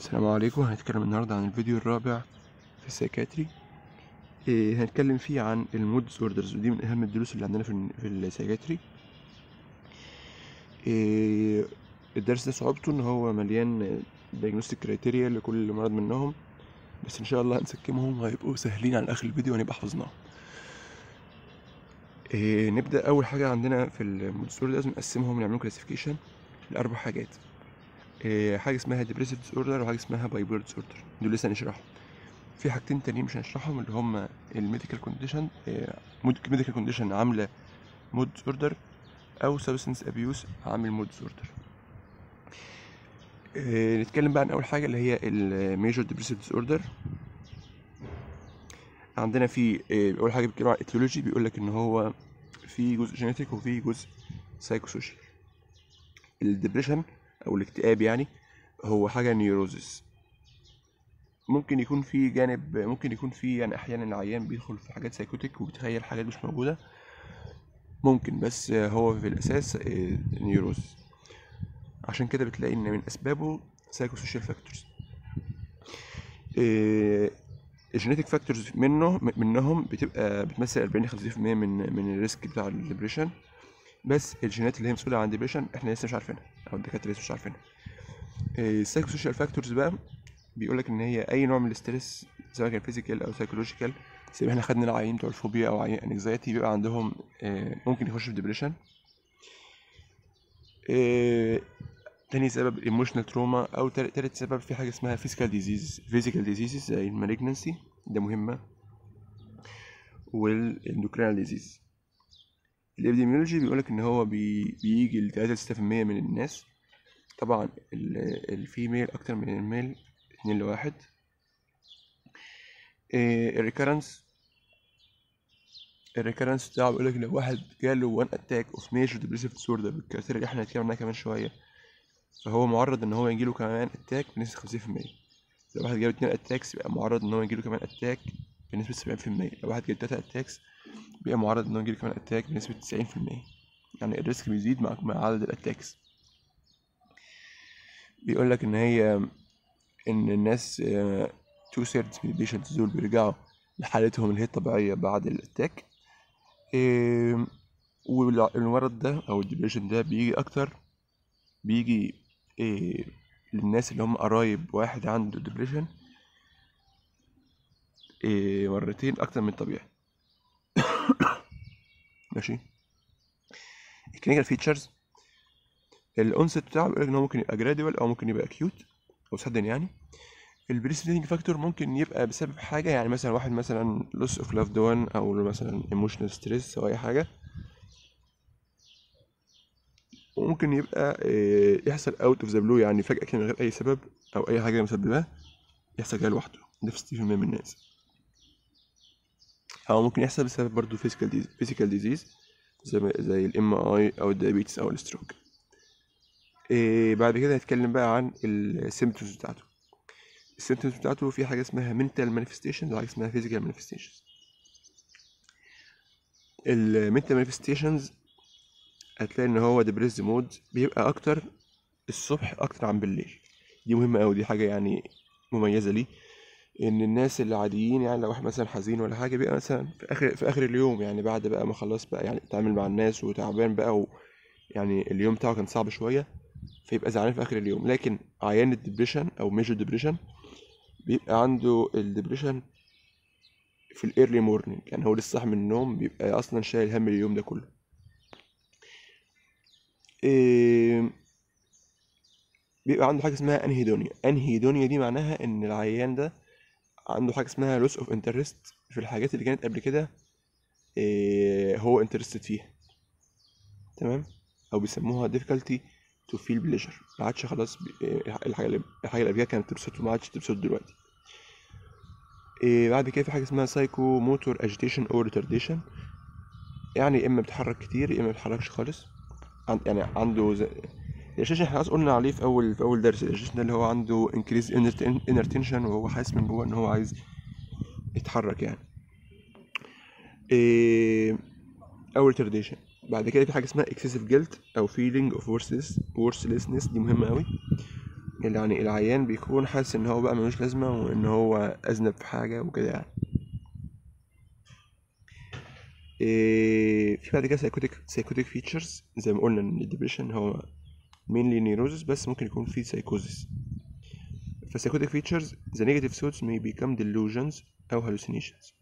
السلام عليكم هنتكلم النهاردة عن الفيديو الرابع في السايكاتري إيه هنتكلم فيه عن المود اوردرز ودي من اهم الدروس اللي عندنا في في السايكاتري إيه الدرس ده صعوبته ان هو مليان دايجنوستيك كرايتيريا لكل مرض منهم بس ان شاء الله هنسكمهم وهيبقوا سهلين على اخر الفيديو وهنبقى حفظناهم إيه نبدا اول حاجه عندنا في المود اوردر لازم نقسمهم نعملهم كلاسيفيكيشن لاربع حاجات إيه حاجه اسمها ديبريسيف ديس اوردر وحاجه اسمها بايبولر ديس اوردر دول لسه هنشرحهم في حاجتين تانيين مش هنشرحهم اللي هم الميديكال كونديشن ميديكال كونديشن عامله مود اوردر او سبستنس ابيوس عامل مود اوردر نتكلم بقى عن اول حاجه اللي هي الميجور ديبريسيف ديس اوردر عندنا في إيه اول حاجه بيتكلم عن الايتيولوجي بيقول لك ان هو في جزء جينيتيك وفي جزء سايكو سوشيال الدبريشن او الاكتئاب يعني هو حاجه نيوروزس ممكن يكون في جانب ممكن يكون في يعني احيانا العيان بيدخل في حاجات سايكوتيك وبيتخيل حاجات مش موجوده ممكن بس هو في الاساس نيوروز عشان كده بتلاقي ان من اسبابه سايكو سوشيال فاكتورز الجينيتيك فاكتورز منه منهم بتبقى بتمثل 40 50% من من الريسك بتاع الدبريشن بس الجينات اللي هي مسؤوله عن الدبريشن احنا لسه مش عارفينها او الدكاتره لسه مش عارفينها السايكو سوشيال فاكتورز بقى بيقول لك ان هي اي نوع من الاسترس سواء كان فيزيكال او سايكولوجيكال زي ما احنا خدنا العيين بتوع الفوبيا او عيان انكزايتي بيبقى عندهم ممكن يخش في ديبريشن تاني سبب ايموشنال تروما او تالت سبب في حاجه اسمها فيزيكال ديزيز فيزيكال ديزيز زي المالجنسي ده مهمه والاندوكرينال ديزيز الابديميولوجي بيقولك ان هو بي بيجي ل 3 من الناس طبعا الفيميل اكتر من الميل اتنين لواحد الريكرنس الريكرنس بتاعه بيقولك لو واحد جاله وان اتاك اوف ميجر ديبريسيف ديسوردر بالكاركتير اللي احنا هنتكلم عنها كمان شويه فهو معرض ان هو يجيله كمان اتاك بنسبه خمسين في المية لو واحد جاله اتنين اتاكس يبقى معرض ان هو يجيله كمان اتاك بنسبة سبعين في المية لو واحد جاله تلاتة اتاكس بيبقى معرض ان هو يجيله كمان اتاك بنسبة تسعين في المية يعني الريسك بيزيد مع مع عدد الاتاكس بيقول لك ان هي ان الناس تو ثيردز من البيشنتس دول بيرجعوا لحالتهم اللي هي الطبيعية بعد الاتاك والمرض ده او الديبريشن ده بيجي اكتر بيجي إيه للناس اللي هم قرايب واحد عنده ديبريشن إيه مرتين اكتر من الطبيعي ماشي الكلينيكال فيتشرز الانست بتاعه بيقول ان هو ممكن يبقى جراديوال او ممكن يبقى اكيوت او سدن يعني البريسيدنج فاكتور ممكن يبقى بسبب حاجه يعني مثلا واحد مثلا لوس اوف لاف دون او مثلا ايموشنال ستريس او اي حاجه وممكن يبقى يحصل اوت اوف ذا بلو يعني فجاه كده من غير اي سبب او اي حاجه مسبباه يحصل كده لوحده ده في 60% من الناس او ممكن يحصل بسبب برضه فيزيكال ديز فيزيكال ديزيز زي زي الام اي او الدايابيتس او الستروك إيه بعد كده هنتكلم بقى عن السيمبتومز بتاعته السيمبتومز بتاعته في حاجه اسمها منتال مانيفستيشنز وحاجه اسمها فيزيكال مانيفستيشنز المنتال مانيفستيشنز هتلاقي ان هو ديبريس مود بيبقى اكتر الصبح اكتر عن بالليل دي مهمه قوي دي حاجه يعني مميزه ليه ان الناس العاديين يعني لو واحد مثلا حزين ولا حاجه بيبقى مثلا في اخر في اخر اليوم يعني بعد بقى ما خلاص بقى يعني اتعامل مع الناس وتعبان بقى و يعني اليوم بتاعه كان صعب شويه فيبقى زعلان في اخر اليوم لكن عيان الدبريشن او ميجر ديبريشن بيبقى عنده الدبريشن في الايرلي مورنينج يعني هو لسه صاحي من النوم بيبقى اصلا شايل هم اليوم ده كله إيه بيبقى عنده حاجه اسمها انهيدونيا انهيدونيا دي معناها ان العيان ده عنده حاجه اسمها لوس اوف انترست في الحاجات اللي كانت قبل كده إيه هو انترستد فيها تمام او بيسموها difficulty to feel pleasure ما عادش خلاص الحاجه اللي الحاجه اللي قبل كده كانت تبسطه ما عادش تبسطه دلوقتي إيه بعد كده في حاجه اسمها سايكو موتور اجيتيشن او ريتارديشن يعني اما بتحرك كتير يا اما ما بتحركش خالص يعني عنده زي الشاشة احنا قلنا عليه في اول في اول درس الشاشة ده اللي هو عنده انكريز انر تنشن وهو حاسس من جوه ان هو عايز يتحرك يعني إيه او ريتارديشن بعد كده في حاجه اسمها excessive guilt او feeling of worthless worthlessness دي مهمه قوي يعني العيان بيكون حاسس ان هو بقى ملوش لازمة وان هو اذنب في حاجة وكده يعني إيه في بعد كده سايكوتيك سايكوتيك فيتشرز زي ما قلنا ان الدبريشن هو mainly neurosis بس ممكن يكون فيه psychosis فسايكوتيك features the negative thoughts may become delusions أو hallucinations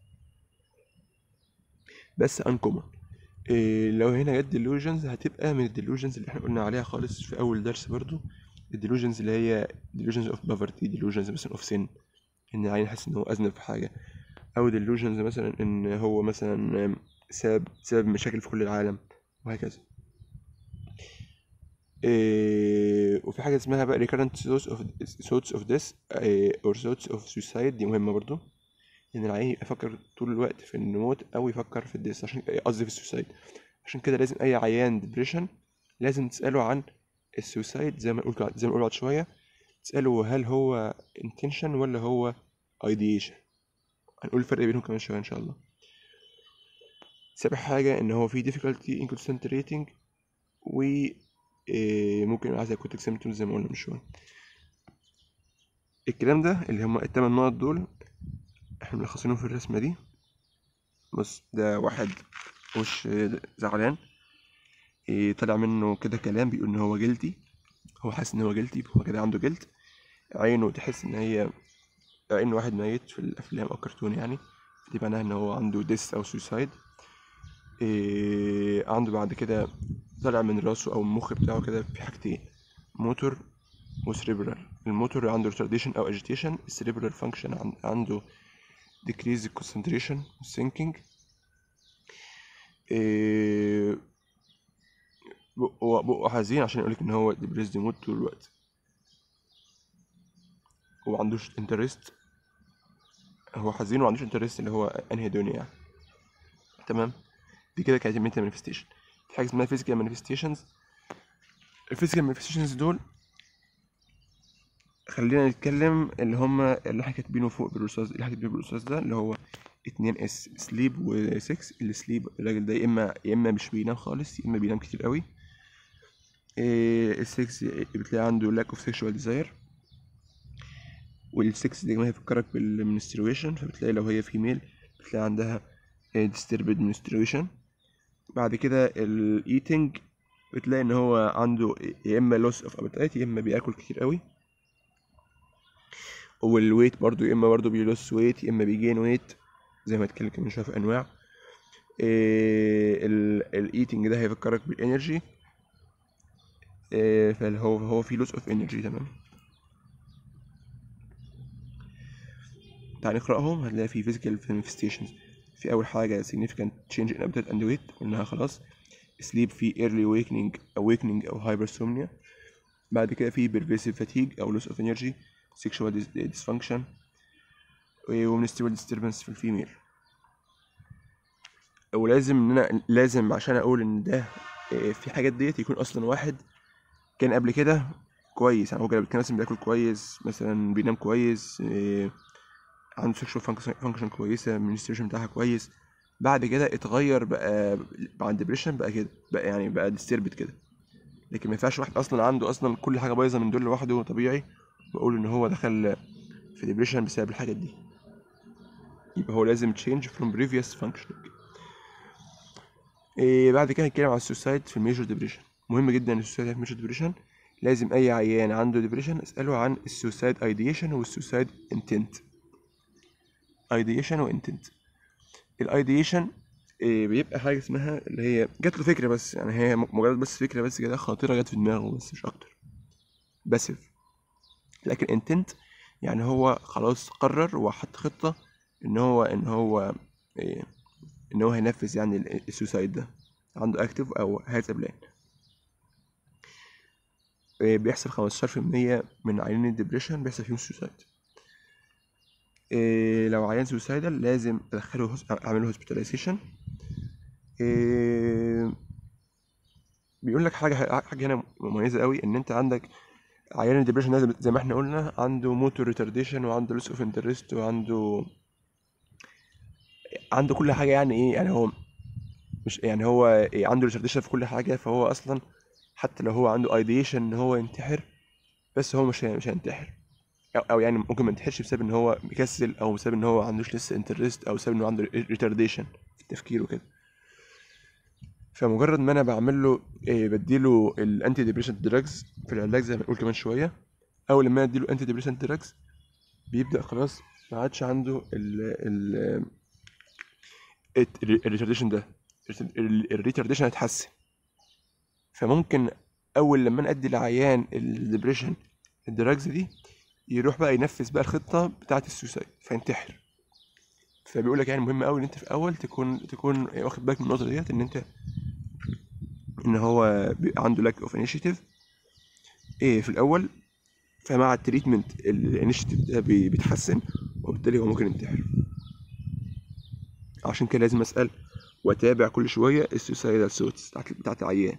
بس uncommon إيه لو هنا جت delusions هتبقى من الديلوجنز اللي احنا قلنا عليها خالص في أول درس برضو الديلوجنز اللي هي delusions of poverty delusions مثلا of sin إن العين يحس إن هو أذنب في حاجة أو delusions مثلا إن هو مثلا سبب سبب مشاكل في كل العالم وهكذا إيه وفي حاجة اسمها بقى recurrent thoughts of thoughts of death إيه or thoughts of suicide دي مهمة برضو إن العين يفكر طول الوقت في الموت أو يفكر في الديس عشان قصدي في السوسايد عشان كده لازم أي عيان ديبريشن لازم تسأله عن السوسايد زي ما نقول زي ما نقول بعد شوية تسأله هل هو intention ولا هو ideation هنقول الفرق بينهم كمان شوية إن شاء الله سابع حاجة إن هو في difficulty in concentrating و إيه ممكن يبقى psychotic symptoms زي ما قلنا من شوية الكلام ده اللي هما التمن نقط دول احنا ملخصينهم في الرسمة دي بص ده واحد وش زعلان إيه طلع منه كده كلام بيقول ان هو جلتي هو حاسس ان هو جلتي هو كده عنده جلد عينه تحس ان هي عين واحد ميت في الافلام او كرتون يعني دي معناها ان هو عنده ديس او سويسايد إيه عنده بعد كده طلع من راسه او المخ بتاعه كده في حاجتين موتور وسريبرال الموتور عنده retardation او agitation السريبرال فانكشن عنده decrease concentration thinking إيه بقه بقه حزين عشان يقولك ان هو depressed mood طول الوقت ومعندوش انترست هو حزين ومعندوش انترست اللي هو انهي دنيا يعني تمام دي كده كانت المنتال مانيفستيشن في حاجه اسمها physical manifestations الفيزيكال مانيفستيشنز دول خلينا نتكلم اللي هما اللي احنا كاتبينه فوق بالرصاص اللي احنا كاتبينه بالرصاص ده اللي هو اتنين اس سليب و6 السليب الراجل ده يا اما يا اما مش بينام خالص يا اما بينام كتير قوي إيه السكس بتلاقي عنده lack of sexual desire والسكس دي ما هيفكرك بالمنسترويشن فبتلاقي لو هي فيميل بتلاقي عندها disturbed menstruation بعد كده الايتنج بتلاقي ان هو عنده يا اما loss of appetite يا اما بياكل كتير قوي والويت برضو يا اما برضو بيلوس ويت يا اما بيجين ويت زي ما اتكلم من شويه في انواع إيه الايتنج ده هيفكرك بالانرجي إيه فاللي هو هو في لوس اوف انرجي تمام تعال نقراهم هتلاقي في physical manifestations في اول حاجه significant change in appetite and weight قلناها خلاص sleep في early awakening awakening او hypersomnia بعد كده في pervasive fatigue او loss of energy sexual dysfunction ومنسترال disturbance في الفيميل ولازم ان انا لازم عشان اقول ان ده في حاجات ديت يكون اصلا واحد كان قبل كده كويس يعني هو كان مثلا بياكل كويس مثلا بينام كويس عنده سيكشوال فانكشن كويسه المنستريشن بتاعها كويس بعد كده اتغير بقى بعد ديبريشن بقى كده بقى يعني بقى ديستربت كده لكن ما ينفعش واحد اصلا عنده اصلا كل حاجه بايظه من دول لوحده طبيعي واقول ان هو دخل في ديبريشن بسبب الحاجات دي يبقى هو لازم change from previous functioning إيه بعد كده هنتكلم على السوسايد في الميجور ديبريشن مهم جدا السوسايد في الميجور ديبريشن لازم اي عيان عنده ديبريشن اساله عن السوسايد ايديشن والسوسايد انتنت ايديشن وانتنت الايديشن إيه بيبقى حاجه اسمها اللي هي جات له فكره بس يعني هي مجرد بس فكره بس كده خاطره جت في دماغه بس مش اكتر باسف لكن انتنت يعني هو خلاص قرر وحط خطه ان هو ان هو إيه ان هو هينفذ يعني السوسايد ده عنده اكتف او هاز بلان إيه بيحصل خمستاشر في المية من عيانين الدبريشن بيحصل فيهم سوسايد إيه لو عيان سوسايدال لازم ادخله اعمله هوسبيتاليزيشن إيه بيقول لك حاجه حاجه هنا مميزه قوي ان انت عندك عيان الدبريشن لازم زي ما احنا قلنا عنده موتور ريتارديشن وعنده لوس اوف انترست وعنده عنده كل حاجه يعني ايه يعني هو مش يعني هو إيه عنده ريتارديشن في كل حاجه فهو اصلا حتى لو هو عنده ايديشن ان هو ينتحر بس هو مش مش هينتحر او او يعني ممكن ما ينتحرش بسبب ان هو مكسل او بسبب ان هو ما عندوش لسه انترست او بسبب انه عنده ريتارديشن في التفكير وكده فمجرد ما انا بعمل له إيه بديله الانتي ديبريشنت دراجز في العلاج زي ما نقول كمان شويه اول ما اديله انتي ديبريشنت دراجز بيبدا خلاص ما عادش عنده ال ال الريتارديشن ده الريتارديشن هيتحسن فممكن اول لما ادي العيان الدبريشن الدراجز دي يروح بقى ينفذ بقى الخطه بتاعه السوسايد فينتحر فبيقول لك يعني مهم قوي ان انت في الاول تكون تكون واخد بالك من النقطه ديت ان انت ان هو بيبقى عنده لاك اوف انيشيتيف ايه في الاول فمع التريتمنت الانيشيتيف ده بي- بيتحسن وبالتالي هو ممكن ينتحر عشان كده لازم اسال واتابع كل شويه السوسايدال سوتس بتاعت بتاعت العيان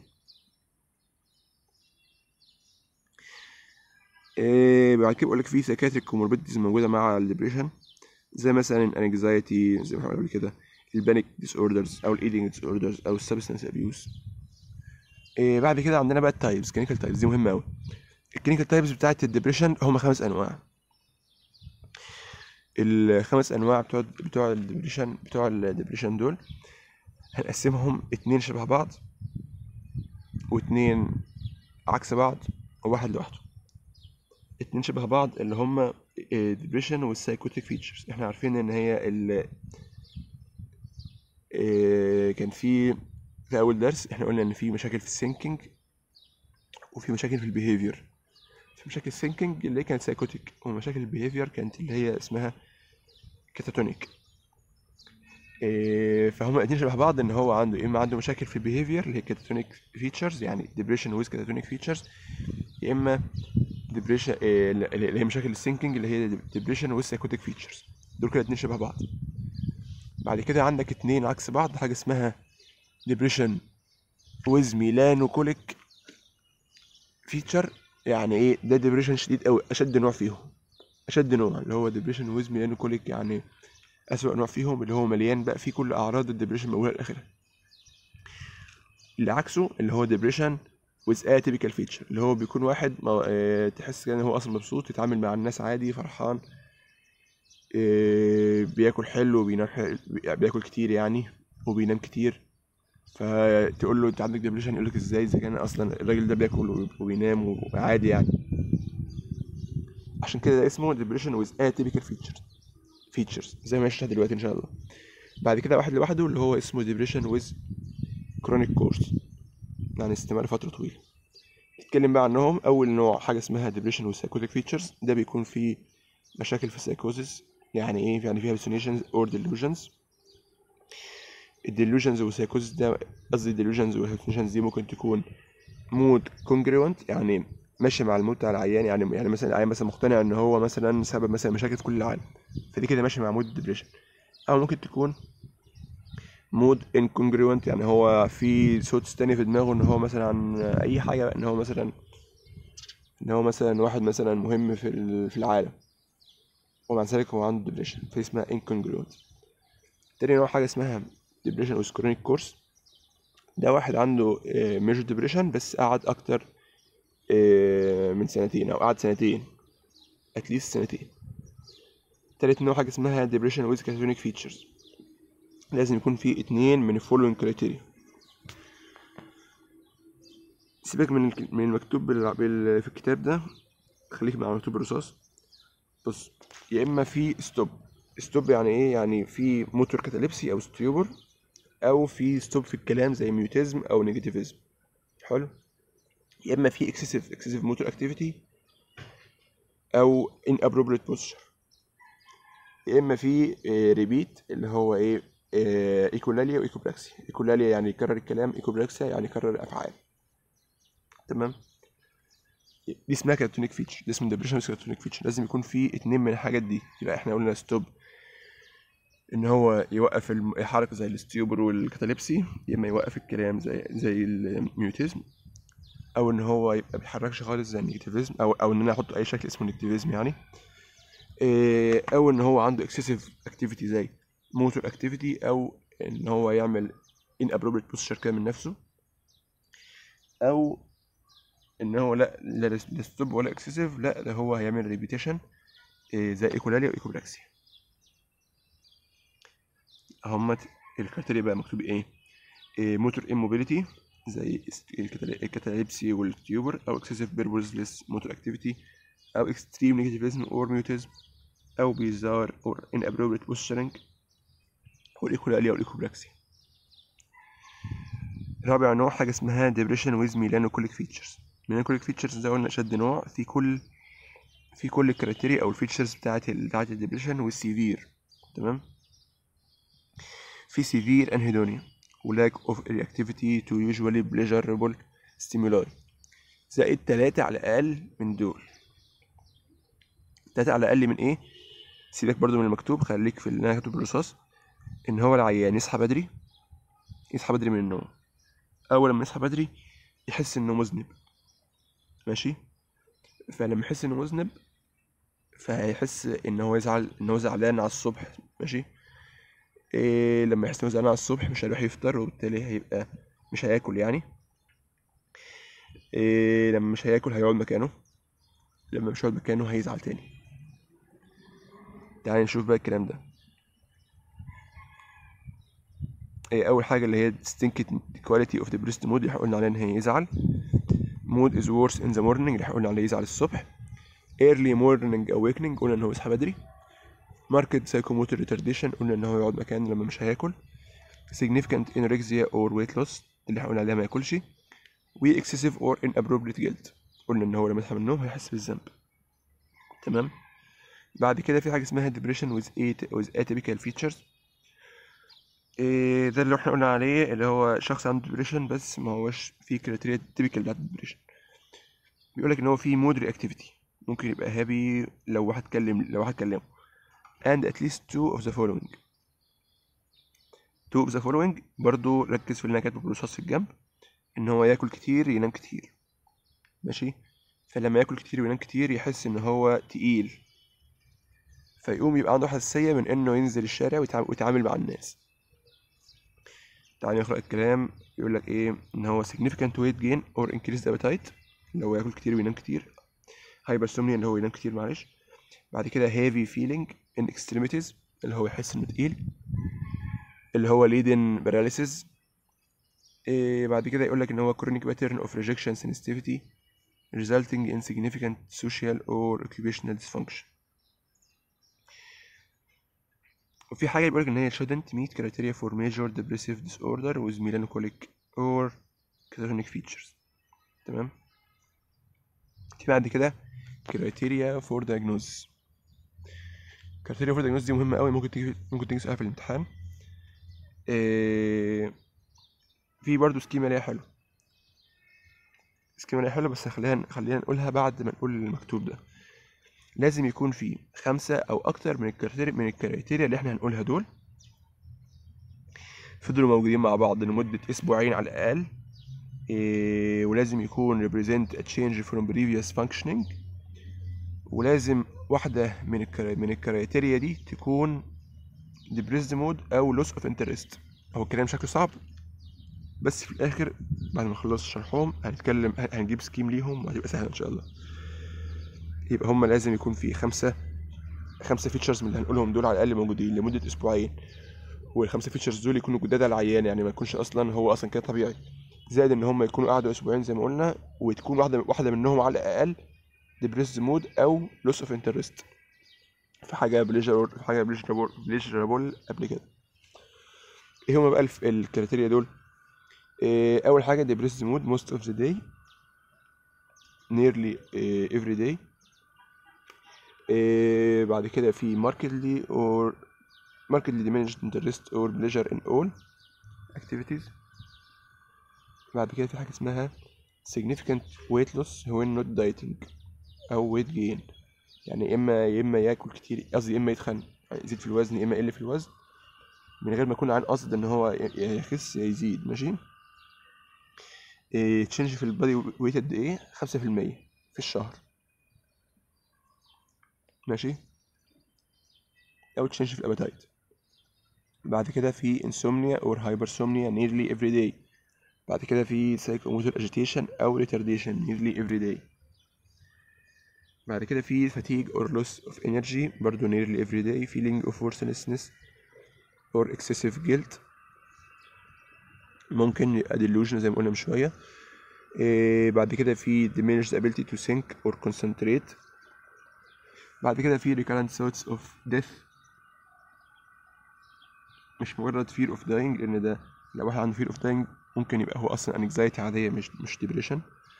إيه بعد كده بقول لك في سكاتريك كوموربيديز موجوده مع الدبريشن زي مثلا الانكزايتي زي ما احنا قبل كده البانيك ديس اوردرز او الايدنج ديس اوردرز او السبستنس ابيوز إيه بعد كده عندنا بقى التايبس كلينيكال تايبس دي مهمه قوي الكلينيكال تايبس بتاعت الدبريشن هم خمس انواع الخمس انواع بتوع بتوع الدبريشن بتوع الدبريشن دول هنقسمهم اتنين شبه بعض واتنين عكس بعض وواحد لوحده اتنين شبه بعض اللي هما الدبريشن والسايكوتيك فيتشرز احنا عارفين ان هي ال إيه، كان في في اول درس احنا قلنا ان في مشاكل في الثينكينج وفي مشاكل في البيهيفير في مشاكل الثينكينج اللي هي كانت سايكوتيك ومشاكل البيهيفير كانت اللي هي اسمها كاتاتونيك إيه، فهم الاتنين شبه بعض ان هو عنده يا اما عنده مشاكل في البيهيفير اللي هي كاتاتونيك فيتشرز يعني ديبريشن ويز كاتاتونيك فيتشرز يا اما ديبريشن اللي هي مشاكل الثينكينج اللي هي ديبريشن ويز سايكوتيك فيتشرز دول كده اتنين شبه بعض بعد كده عندك اتنين عكس بعض حاجه اسمها ديبريشن ويز ميلانوكوليك فيتشر يعني ايه ده ديبريشن شديد قوي اشد نوع فيهم اشد نوع اللي هو ديبريشن ويز ميلانوكوليك يعني اسوأ نوع فيهم اللي هو مليان بقى فيه كل اعراض الديبريشن من اولها لاخرها اللي عكسه اللي هو ديبريشن ويز اتيبيكال فيتشر اللي هو بيكون واحد ما آه، تحس كده ان هو اصلا مبسوط يتعامل مع الناس عادي فرحان آه، بياكل حلو وبينام حلو بياكل كتير يعني وبينام كتير فتقول له انت عندك ديبريشن يقول لك ازاي اذا كان اصلا الراجل ده بياكل وبينام وعادي يعني عشان كده ده اسمه ديبريشن ويز اتيبيكال فيتشرز فيتشرز زي ما هنشرح دلوقتي ان شاء الله بعد كده واحد لوحده اللي هو اسمه ديبريشن ويز كرونيك كورس يعني استمر فترة طويلة نتكلم بقى عنهم أول نوع حاجة اسمها ديبريشن وسايكوتيك فيتشرز ده بيكون فيه مشاكل في السايكوزيس يعني ايه يعني فيها hallucinations or delusions الديلوجنز والسايكوزيس ده قصدي الديلوجنز والهلوسينيشنز دي ممكن تكون مود كونجريونت يعني ماشي مع المود بتاع العيان يعني يعني مثلا العيان مثلا مقتنع ان هو مثلا سبب مثلا مشاكل في كل العالم فدي كده ماشي مع مود الدبريشن او ممكن تكون مود انكونجريونت يعني هو في صوت تاني في دماغه ان هو مثلا اي حاجه ان هو مثلا ان هو مثلا واحد مثلا مهم في ال- في العالم ومع ذلك هو عنده ديبريشن فاسمها incongruent تاني نوع حاجة اسمها depression with chronic course ده واحد عنده ميجر ديبريشن بس قعد أكتر آه، من سنتين أو قعد سنتين أتليست سنتين تالت نوع حاجة اسمها depression with catatonic features لازم يكون في اتنين من following criteria سيبك من الك- من المكتوب بال- بال- في الكتاب ده خليك مع مكتوب بالرصاص بص يا اما في ستوب ستوب يعني ايه يعني في موتور كاتاليبسي او ستيوبر او في ستوب في الكلام زي ميوتيزم او نيجاتيفيزم حلو يا اما في اكسسيف اكسسيف موتور اكتيفيتي او ان ابروبريت بوستشر يا اما في ريبيت اللي هو ايه ايكولاليا وايكوبراكسيا ايكولاليا يعني يكرر الكلام ايكوبراكسيا يعني يكرر الافعال تمام دي اسمها كاتونيك فيتشر ده اسمه ديبريشن كاتونيك فيتشر لازم يكون في اتنين من الحاجات دي يبقى احنا قلنا ستوب ان هو يوقف الم- الحركه زي الاستيوبر والكاتاليبسي يا اما يوقف الكلام زي زي الميوتيزم او ان هو يبقى بيحركش خالص زي النيجاتيفيزم او او ان انا احط اي شكل اسمه نيجاتيفيزم يعني إيه، او ان هو عنده اكسسيف اكتيفيتي زي موتور اكتيفيتي او ان هو يعمل ان ابروبريت بوستشر كده من نفسه او ان هو لا لا ستوب ولا اكسسيف لا ده هو هيعمل ريبيتيشن زي ايكولاليا وايكوبراكسيا هما الكريتيريا بقى مكتوب ايه موتور immobility زي الكتاليبسي والتيوبر او excessive purposeless motor activity او extreme negativism or mutism او bizarre or inappropriate posturing والايكولاليا والايكوبراكسيا رابع نوع حاجة اسمها depression with melancholic features melancholic features ده قلنا أشد نوع في كل في كل الكريتيريا أو الفيتشرز بتاعت ال بتاعت الدبريشن والسيفير تمام في severe anhedonia و lack of reactivity to usually pleasurable stimuli زائد تلاتة على الأقل من دول تلاتة على الأقل من إيه؟ سيبك برضو من المكتوب خليك في اللي أنا كاتبه بالرصاص إن هو العيان يصحى بدري يصحى بدري من النوم أول لما يصحى بدري يحس إنه مذنب ماشي فلما يحس إنه مذنب فهيحس إن هو يزعل إن هو زعلان على الصبح ماشي إيه لما يحس إنه زعلان على الصبح مش هيروح يفطر وبالتالي هيبقى مش هياكل يعني إيه لما مش هياكل هيقعد مكانه لما مش هيقعد مكانه هيزعل تاني تعالى نشوف بقى الكلام ده إيه أول حاجة اللي هي distinct quality of the breast mood اللي احنا قلنا عليها إن هي يزعل mood is worse in the morning اللي احنا قلنا عليه يزعل الصبح early morning awakening قلنا إن هو يصحى بدري marked psychomotor retardation قلنا إن هو يقعد مكانه لما مش هياكل significant anorexia or weight loss اللي احنا قلنا عليها ما ياكلش و excessive or inappropriate guilt قلنا إن هو لما يصحى من النوم هيحس بالذنب تمام بعد كده في حاجة اسمها depression with, at with atypical features إيه ده اللي احنا قلنا عليه اللي هو شخص عنده depression بس ما هوش فيه كريتيريا typical بتاعت depression بيقولك ان هو فيه mood reactivity ممكن يبقى هابي لو واحد كلم لو واحد كلمه and at least two of the following two of the following برضو ركز في اللي انا كاتبه بالرصاص في الجنب ان هو ياكل كتير ينام كتير ماشي فلما ياكل كتير وينام كتير يحس ان هو تقيل فيقوم يبقى عنده حساسية من انه ينزل الشارع ويتعامل, ويتعامل مع الناس تعالى نقرأ الكلام يقول لك ايه ان هو significant weight gain or increased appetite اللي هو ياكل كتير وينام كتير hypersomnia اللي هو ينام كتير معلش بعد كده heavy feeling in extremities اللي هو يحس انه تقيل اللي هو leading paralysis إيه بعد كده يقول لك ان هو chronic pattern of rejection sensitivity resulting in significant social or occupational dysfunction وفي حاجة بيقولك إن هي shouldn't meet criteria for major depressive disorder with melancholic or chronic features تمام في بعد كده criteria for diagnosis criteria for diagnosis دي مهمة أوي ممكن تيجي ممكن تيجي سؤال في الامتحان إيه في برضه سكيما ليها حلو سكيما ليها حلو بس خلينا خلينا نقولها بعد ما نقول المكتوب ده لازم يكون في خمسة أو أكتر من الكريتيريا من الكريتيريا اللي احنا هنقولها دول فضلوا موجودين مع بعض لمدة أسبوعين على الأقل إيه ولازم يكون represent a change from previous functioning ولازم واحدة من الكرا... من الكريتيريا دي تكون depressed mode أو loss of interest هو الكلام شكله صعب بس في الآخر بعد ما نخلص شرحهم هنتكلم هنجيب سكيم ليهم وهتبقى سهلة إن شاء الله يبقى هما لازم يكون في خمسة خمسة فيتشرز من اللي هنقولهم دول على الأقل موجودين لمدة أسبوعين والخمسة فيتشرز دول يكونوا جداد على العيان يعني ما يكونش أصلا هو أصلا كده طبيعي زائد إن هما يكونوا قعدوا أسبوعين زي ما قلنا وتكون واحدة واحدة منهم على الأقل ديبريس مود أو لوس أوف انترست في حاجة بليجر في حاجة بليجرابل بليجرابل قبل كده إيه هما بقى الكريتيريا دول إيه أول حاجة ديبريس مود most of the day nearly uh, every day إيه بعد كده في markedly or markedly diminished interest or pleasure in all activities بعد كده في حاجة اسمها significant weight loss when not dieting أو weight gain يعني يا إما يا إما ياكل كتير قصدي يا إما يتخن يزيد في الوزن يا إما يقل في الوزن من غير ما يكون عن قصد إن هو يا يخس يا يزيد ماشي إيه تشينج في البادي ويت قد إيه خمسة في المية في الشهر ماشي او تشنج في الابيتايت بعد كده في insomnia or hypersomnia nearly every day بعد كده في psychomotor agitation أو retardation nearly every day بعد كده في fatigue or loss of energy برضو nearly every day feeling of worthlessness or excessive guilt ممكن يبقى delusion زي ما قلنا من شوية إيه بعد كده في diminished ability to think or concentrate بعد كده في recurrent thoughts of death مش مجرد fear of dying لأن ده لو واحد عنده fear of dying ممكن يبقى هو أصلا anxiety عادية مش مش depression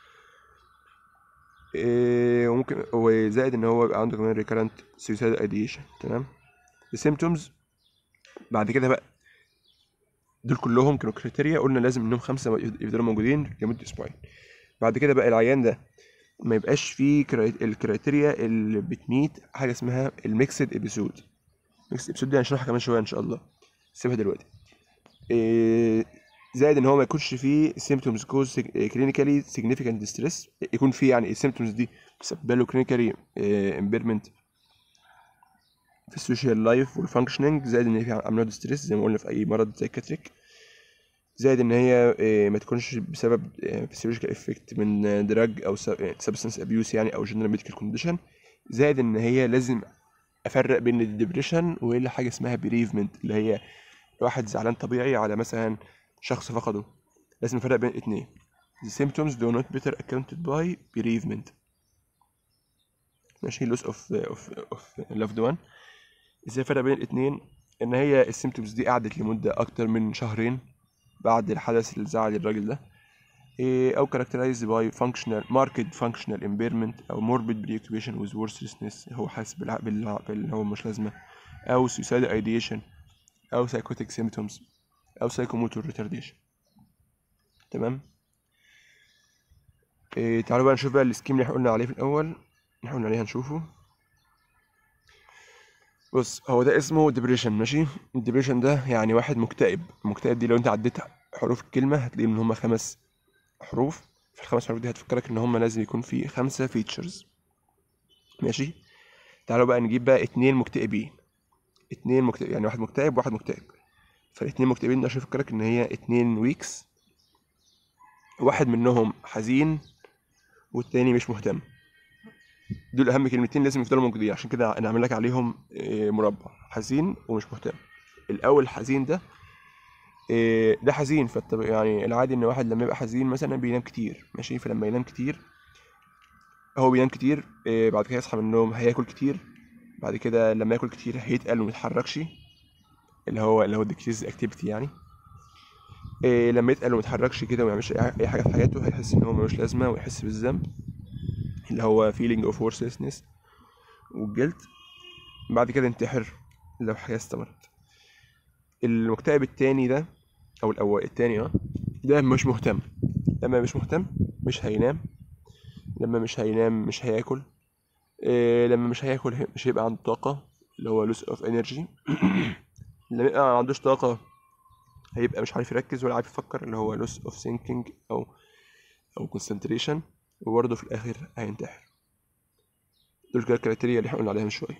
إيه وممكن وزائد إن هو يبقى عنده كمان recurrent suicidal ideation تمام the symptoms بعد كده بقى دول كلهم كانوا كريتيريا قلنا لازم انهم خمسه يفضلوا موجودين لمده اسبوعين بعد كده بقى العيان ده ما يبقاش فيه كراي- الكريتيريا اللي بتميت حاجه اسمها الميكسد ابيسود ميكسد ابيسود دي هنشرحها كمان شويه ان شاء الله سيبها دلوقتي إيه زائد ان هو ما يكونش فيه symptoms cause clinically significant distress يكون فيه يعني السيمتومز دي مسببه له clinically إيه impairment في السوشيال لايف والفانكشننج زائد ان هي عامله ستريس زي ما قلنا في اي مرض سايكاتريك زائد ان هي آه، ما تكونش بسبب فيسيولوجيكال افكت من دراج او سبستنس ابيوس يعني او جنرال ميديكال كونديشن زائد ان هي لازم افرق بين الدبريشن وحاجه اسمها بريفمنت اللي هي واحد زعلان طبيعي على مثلا شخص فقده لازم نفرق بين الاثنين The symptoms do not better accounted by bereavement ماشي loss of of of loved one ازاي الفرق بين الاتنين ان هي السيمتومز دي قعدت لمدة اكتر من شهرين بعد الحدث اللي زعل الراجل ده إيه، او characterized by functional marked functional impairment او morbid preoccupation with worthlessness هو حاسس بالع... بالع... باللي هو مش لازمة او suicidal ideation او psychotic symptoms او psychomotor retardation تمام إيه تعالوا بقى نشوف بقى السكيم اللي احنا قلنا عليه في الاول اللي احنا قلنا عليه هنشوفه بص هو ده اسمه ديبريشن ماشي الديبريشن ده يعني واحد مكتئب المكتئب دي لو انت عديت حروف الكلمة هتلاقي ان هما خمس حروف في الخمس حروف دي هتفكرك ان هما لازم يكون في خمسة فيتشرز ماشي تعالوا بقى نجيب بقى اتنين مكتئبين اتنين مكتئب يعني واحد مكتئب وواحد مكتئب فالاتنين مكتئبين ده عشان يفكرك ان هي اتنين ويكس واحد منهم حزين والتاني مش مهتم دول اهم كلمتين لازم يفضلوا موجودين عشان كده انا عامل لك عليهم إيه، مربع حزين ومش مهتم الاول حزين ده إيه، ده حزين فالطب يعني العادي ان واحد لما يبقى حزين مثلا بينام كتير ماشي فلما ينام كتير هو بينام كتير إيه، بعد كده يصحى من النوم هياكل كتير بعد كده لما ياكل كتير هيتقل وما يتحركش اللي هو اللي هو decreased activity يعني إيه لما يتقل وما يتحركش كده وما يعملش اي أي حاجه في حياته هيحس ان هو ملوش لازمه ويحس بالذنب اللي هو feeling of worthlessness والجلد بعد كده انتحر لو حاجة استمرت المكتئب التاني ده أو الأول التاني اه ده مش مهتم لما مش مهتم مش هينام لما مش هينام مش هياكل إيه لما مش هياكل هي- مش هيبقى عنده طاقة اللي هو loss of energy لما يبقى ما عندوش طاقة هيبقى مش عارف يركز ولا عارف يفكر اللي هو loss of thinking أو أو concentration وبرضه في الآخر هينتحر دول كده الكريتيريا اللي احنا قلنا عليها من شوية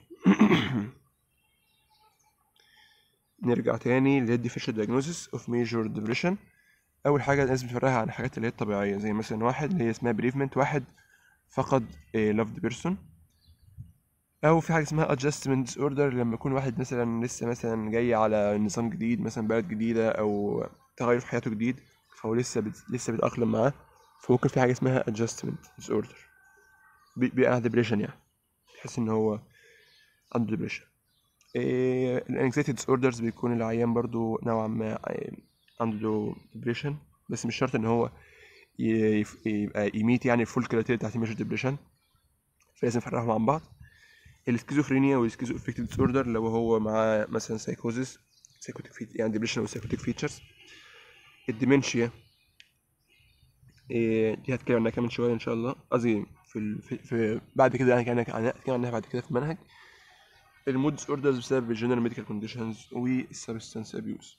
نرجع تاني اللي هي differential diagnosis of major depression أول حاجة لازم نفرقها عن الحاجات اللي هي الطبيعية زي مثلا واحد اللي هي اسمها bereavement واحد فقد a loved person أو في حاجة اسمها adjustment disorder لما يكون واحد مثلا لسه مثلا جاي على نظام جديد مثلا بلد جديدة أو تغير في حياته جديد فهو لسه بت... لسه بيتأقلم معاه فممكن في حاجة اسمها adjustment disorder بي- بيبقى depression يعني تحس إن هو عنده depression الانكزيتي ديس اوردرز بيكون العيان برضو نوعا ما آه، عنده ديبريشن بس مش شرط ان هو ي- يف- يبقى يميت يعني الفول كريتيريا بتاعت الميجر ديبريشن فلازم نفرقهم عن بعض السكيزوفرينيا والسكيزو افكتيف ديس اوردر لو هو معاه مثلا سايكوزيس سايكوتيك فيت يعني ديبريشن وسايكوتيك فيتشرز الديمنشيا إيه، دي هتكلم عنها كمان شويه ان شاء الله قصدي في, ال... في, في بعد كده يعني كان هتكلم عنها بعد كده في المنهج المود ديس اوردرز بسبب الجنرال ميديكال كونديشنز والسبستانس ابيوز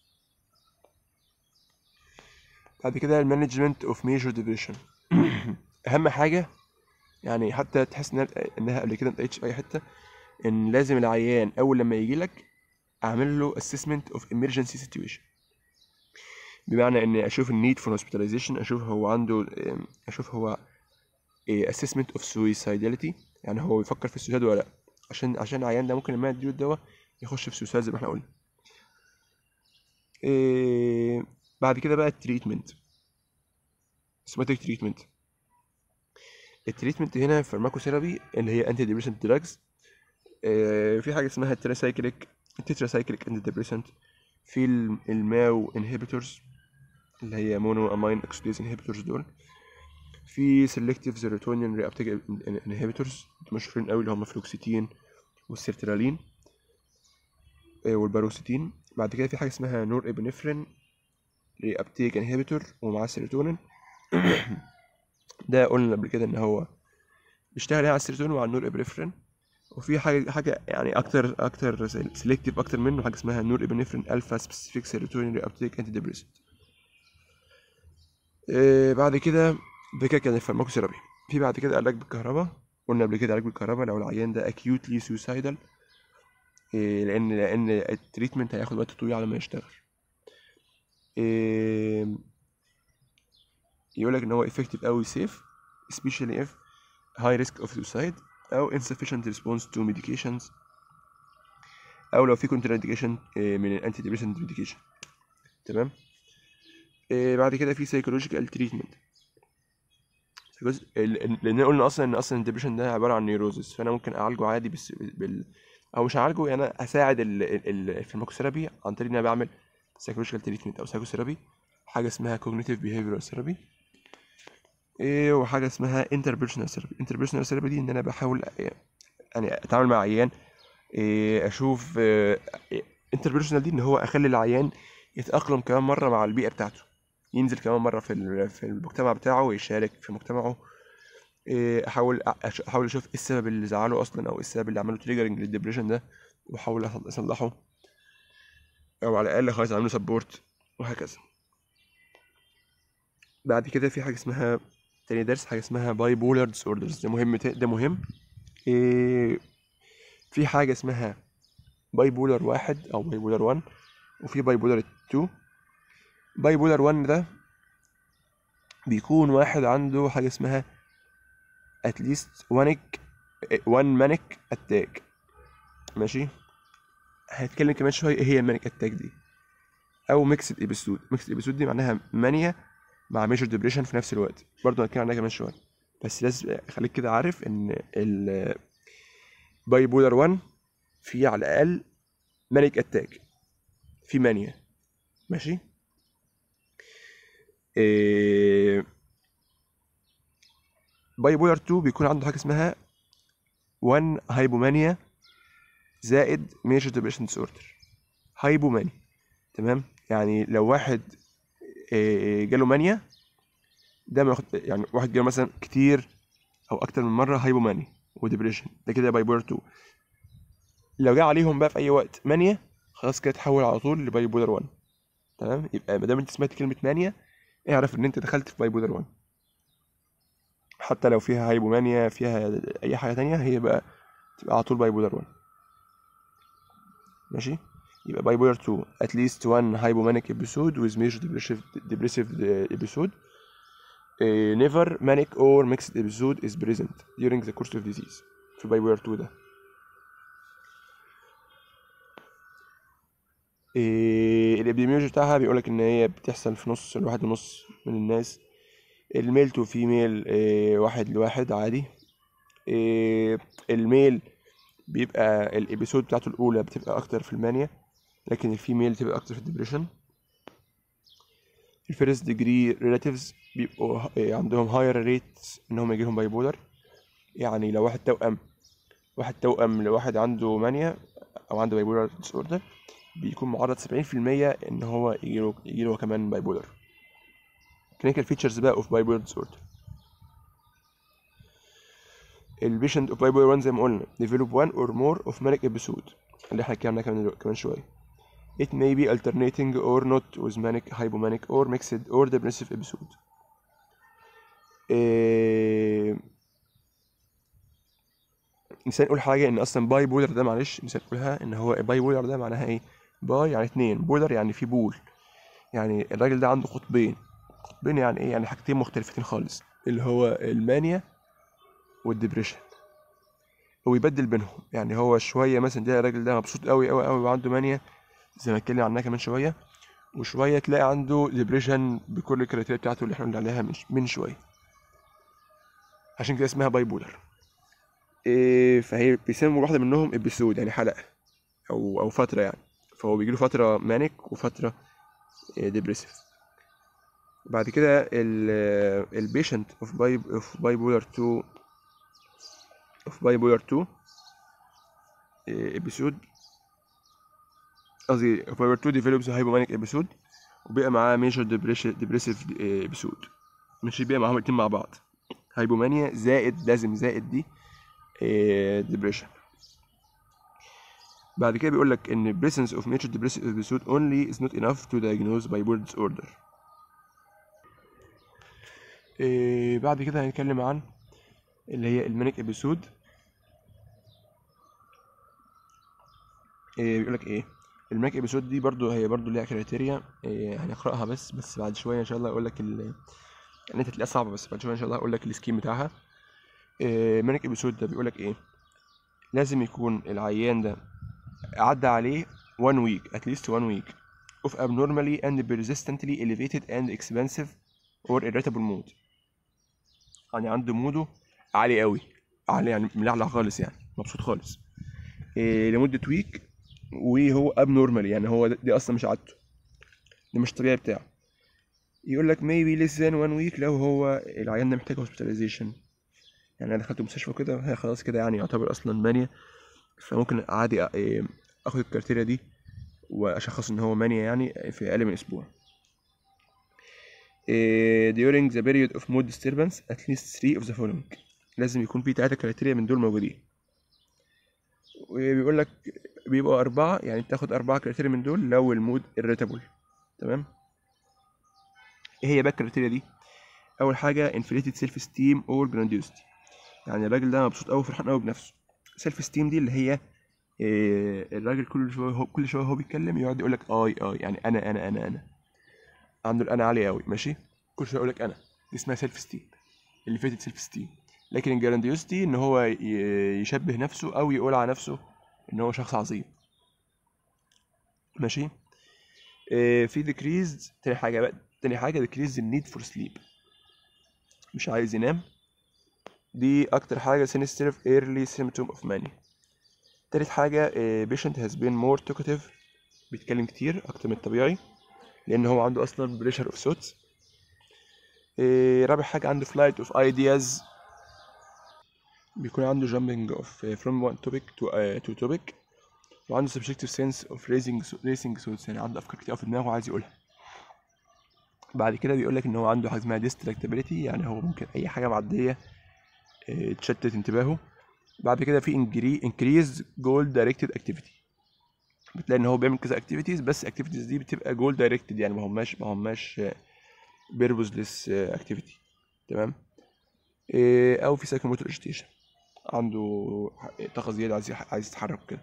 بعد كده المانجمنت اوف ميجور ديبريشن اهم حاجه يعني حتى تحس انها انها قبل كده ما اتقالتش في اي حته ان لازم العيان اول لما يجي لك اعمل له assessment of emergency situation بمعنى اني اشوف النيد فور هوسبيتاليزيشن اشوف هو عنده اشوف هو اسسمنت اوف suicidality يعني هو بيفكر في السوسايد ولا لا عشان عشان العيان ده ممكن لما يديله الدواء يخش في سوسايد زي ما احنا قلنا إيه بعد كده بقى التريتمنت سوماتيك تريتمنت التريتمنت هنا فارماكوثيرابي اللي هي انتي ديبريسنت دراجز في حاجه اسمها التراسايكليك التتراسايكليك انتي ديبريسنت في ال- الماو انهبيتورز اللي هي مونو امين اكسيديز انهبيتورز دول في سيلكتيف سيروتونين ري ابتيك انهبيتورز مشهورين قوي اللي هم فلوكسيتين والسيرترالين آه، والباروكسيتين بعد كده في حاجه اسمها نور ابنفرين ري ابتيك انهبيتور ومعاه سيروتونين ده قلنا قبل كده ان هو بيشتغل على السيروتونين وعلى النور ابنفرين وفي حاجه حاجه يعني اكتر اكتر سيلكتيف اكتر منه حاجه اسمها نور ابنفرين الفا سبيسيفيك سيروتونين ري ابتيك انتي ديبريسنت آه، بعد كده ده كده كان الفارماكوثيرابي في بعد كده علاج بالكهرباء قلنا قبل كده علاج بالكهرباء لو العيان ده acutely suicidal إيه لان لان التريتمنت هياخد وقت طويل على ما يشتغل إيه يقول لك ان هو effective قوي safe especially if high risk of suicide او insufficient response to medications او لو في contraindication إيه من الانتي ديبريسنت medication تمام إيه بعد كده في psychological treatment جزء ال- لان قلنا اصلا ان اصلا الدبريشن ده عباره عن نيروزس فانا ممكن اعالجه عادي بس بال او مش هعالجه يعني انا اساعد ال- ال- الفارماكوثيرابي عن طريق ان انا بعمل سايكولوجيكال تريتمنت او سايكوثيرابي حاجه اسمها كوجنيتيف بيهيفيرال ثيرابي ايه وحاجه اسمها انتربيرسونال ثيرابي انتربيرسونال ثيرابي دي ان انا بحاول إيه، يعني اتعامل مع عيان إيه، اشوف انتربيرسونال دي ان هو اخلي العيان يتاقلم كمان مره مع البيئه بتاعته ينزل كمان مره في ال- في المجتمع بتاعه ويشارك في مجتمعه إيه، احاول أش- احاول اشوف ايه السبب اللي زعله اصلا او ايه السبب اللي عمله تريجرنج للدبريشن ده واحاول أصل- اصلحه او على الاقل خالص اعمله سبورت وهكذا بعد كده في حاجه اسمها تاني درس حاجه اسمها باي بولار ديس اوردرز ده مهم ت- ده مهم إيه في حاجه اسمها باي بولار واحد او باي بولار 1 وفي باي بولار 2 باي بولار 1 ده بيكون واحد عنده حاجه اسمها at least one one manic attack ماشي هنتكلم كمان شويه ايه هي المانيك اتاك دي او ميكسد ابيسود ميكسد ابيسود دي معناها مانيا مع ميجر ديبريشن في نفس الوقت برضه هنتكلم عنها كمان شويه بس لازم خليك كده عارف ان ال باي بولر 1 في على الاقل مانيك اتاك في مانيا ماشي إيه باي بولر 2 بيكون عنده حاجه اسمها 1 هايبومانيا زائد ميجر ديبريشن ديس اوردر هايبومانيا تمام يعني لو واحد آه، جاله مانيا ده ما ياخد يعني واحد جاله مثلا كتير او اكتر من مره هايبومانيا وديبريشن ده كده باي بولر 2 لو جه عليهم بقى في اي وقت مانيا خلاص كده تحول على طول لباي بولر 1 تمام يبقى ما دام انت سمعت كلمه مانيا اعرف ان انت دخلت في باي بولر 1 حتى لو فيها هايبومانيا فيها اي حاجه تانية هي بقى تبقى على طول باي بولر 1 ماشي يبقى باي بولر 2 at least one hypomanic episode with major depressive depressive uh, episode uh, never manic or mixed episode is present during the course of disease في باي بولر 2 ده إيه الابيديميولوجي بتاعها بيقولك ان هي بتحصل في نص الواحد ونص من الناس الميل تو فيميل إيه واحد لواحد عادي إيه الميل بيبقى الابيسود بتاعته الاولى بتبقى اكتر في المانيا لكن الفيميل بتبقى اكتر في الدبريشن الفيرست ديجري ريلاتيفز بيبقوا ه- إيه عندهم هاير ريت ان هم يجيلهم باي بولر يعني لو واحد توأم واحد توأم لواحد عنده مانيا او عنده باي بولر ديس اوردر بيكون معرض 70% ان هو يجيله يجيله كمان باي بولر clinical features بقى of bipolar disorder البيشنت of bipolar 1 زي ما قلنا develop one or more of manic episode اللي احنا اتكلمنا كمان كمان شوية it may be alternating or not with manic hypomanic or mixed or depressive episode إيه... نسينا نقول حاجة إن أصلا باي بولر ده معلش نسينا نقولها إن هو باي بولر ده معناها إيه؟ باي يعني اتنين بولر يعني في بول يعني الراجل ده عنده قطبين قطبين يعني ايه يعني حاجتين مختلفتين خالص اللي هو المانيا والدبريشن ويبدل بينهم يعني هو شويه مثلا تلاقي الراجل ده مبسوط قوي قوي قوي وعنده مانيا زي ما اتكلم عنها كمان شويه وشويه تلاقي عنده ديبريشن بكل الكريتيريا بتاعته اللي احنا قلنا عليها من, من شويه عشان كده اسمها باي بولر إيه فهي بيسموا واحده منهم ابيسود يعني حلقه او او فتره يعني فهو بيجيله فتره مانيك وفتره ديبريسيف بعد كده البيشنت اوف باي اوف باي بولر 2 اوف باي بولر 2 ابيسود قصدي باي بولر 2 ديفلوبز هايبومانيك ابيسود وبيبقى معاه ميجر ديبريسيف ابيسود مش بيبقى معاهم الاتنين مع بعض هايبومانيا زائد لازم زائد دي ديبريشن بعد كده بيقول لك ان presence of major depressive episode only is not enough to diagnose bipolar disorder إيه بعد كده هنتكلم عن اللي هي المانيك ابيسود إيه بيقول لك ايه المانيك ابيسود دي برضو هي برضو ليها كريتيريا إيه هنقراها بس بس بعد شويه ان شاء الله اقول لك ال يعني انت تلاقيها صعبه بس بعد شويه ان شاء الله اقول لك السكيم بتاعها إيه مانيك ابيسود ده بيقول لك ايه لازم يكون العيان ده عدى عليه one week at least one week of abnormally and persistently elevated and expensive or irritable mood يعني عنده موده عالي قوي عالي يعني ملعلع خالص يعني مبسوط خالص إيه لمدة ويك وهو abnormal يعني هو دي اصلا مش عادته ده مش الطبيعي بتاعه يقول لك maybe less than one week لو هو العيان ده محتاج hospitalization يعني انا دخلت المستشفى كده هي خلاص كده يعني يعتبر اصلا مانيا فممكن عادي اخد الكريتيريا دي واشخص ان هو مانيا يعني في اقل من اسبوع during the period of mood disturbance at least three of the following لازم يكون في تلاتة كريتيريا من دول موجودين وبيقول لك بيبقوا أربعة يعني تاخد أربعة كريتيريا من دول لو المود irritable تمام ايه هي بقى الكريتيريا دي أول حاجة inflated self esteem or grandiosity يعني الراجل ده مبسوط أوي فرحان أوي بنفسه سيلف esteem دي اللي هي إيه الراجل كل شويه هو كل شويه هو بيتكلم يقعد يقول لك اي اي يعني انا انا انا انا عنده الانا عالي قوي ماشي كل شويه يقول لك انا دي اسمها سيلف ستيم اللي فاتت سيلف ستيم لكن الجرانديوستي ان هو يشبه نفسه او يقول على نفسه ان هو شخص عظيم ماشي إيه في ديكريز تاني حاجه بقى تاني حاجه ديكريز النيد فور سليب مش عايز ينام دي اكتر حاجه سينستر ايرلي سيمتوم اوف ماني تالت حاجة بيشنت هاز بين مور توكاتيف بيتكلم كتير أكتر من الطبيعي لأن هو عنده أصلا بريشر أوف سوتس رابع حاجة عنده فلايت أوف أيدياز بيكون عنده jumping of from one topic to uh, to topic وعنده subjective sense of raising racing thoughts يعني عنده أفكار كتير في دماغه وعايز يقولها بعد كده بيقول لك إن هو عنده حاجة اسمها distractibility يعني هو ممكن أي حاجة معدية تشتت انتباهه بعد كده في انكريز جول دايركتد اكتيفيتي بتلاقي ان هو بيعمل كذا اكتيفيتيز بس اكتيفيتيز دي بتبقى جول دايركتد يعني ما هماش ما هماش بيربوزلس اكتيفيتي تمام إيه او في سايكوموتور اجيتيشن عنده طاقه زياده عايز عايز يتحرك كده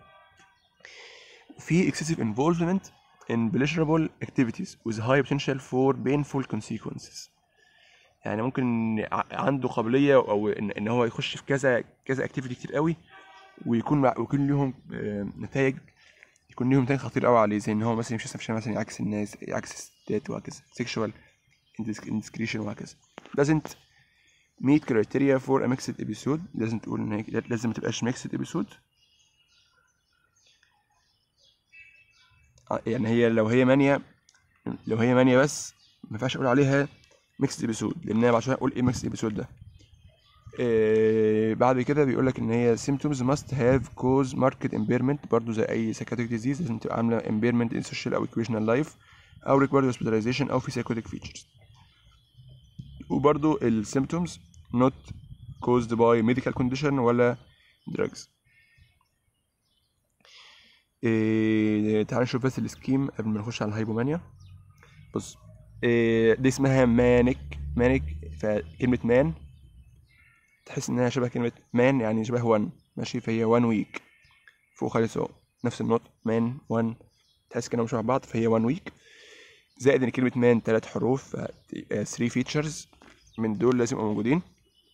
في excessive involvement in pleasurable activities with high potential for painful consequences يعني ممكن عنده قابليه او ان, إن هو يخش في كذا كذا اكتيفيتي كتير قوي ويكون ويكون ليهم نتائج يكون ليهم نتائج خطير قوي عليه زي ان هو مثلا يمشي في الشارع مثلا يعكس الناس يعكس الستات وهكذا sexual indiscretion وهكذا doesn't meet criteria for a mixed episode لازم تقول ان هي لازم ما تبقاش mixed episode يعني هي لو هي مانيا لو هي مانيا بس ما ينفعش اقول عليها ميكس ابيسود لان انا بعد شويه اقول ايه ميكس ابيسود ده إيه بعد كده بيقول لك ان هي symptoms must have cause marked impairment برضو زي اي psychiatric disease لازم تبقى عامله impairment in social او equational life او required hospitalization او في psychotic features وبرضو ال symptoms not caused by medical condition ولا drugs إيه تعال نشوف بس السكيم قبل ما نخش على الهايبومانيا بص إيه دي اسمها مانك مانك فكلمة مان تحس انها شبه كلمة مان يعني شبه وان ماشي فهي وان ويك فوق خالص اهو نفس النوت مان وان تحس كانهم شبه بعض فهي وان ويك زائد ان كلمة مان تلات حروف 3 فيتشرز من دول لازم يبقوا موجودين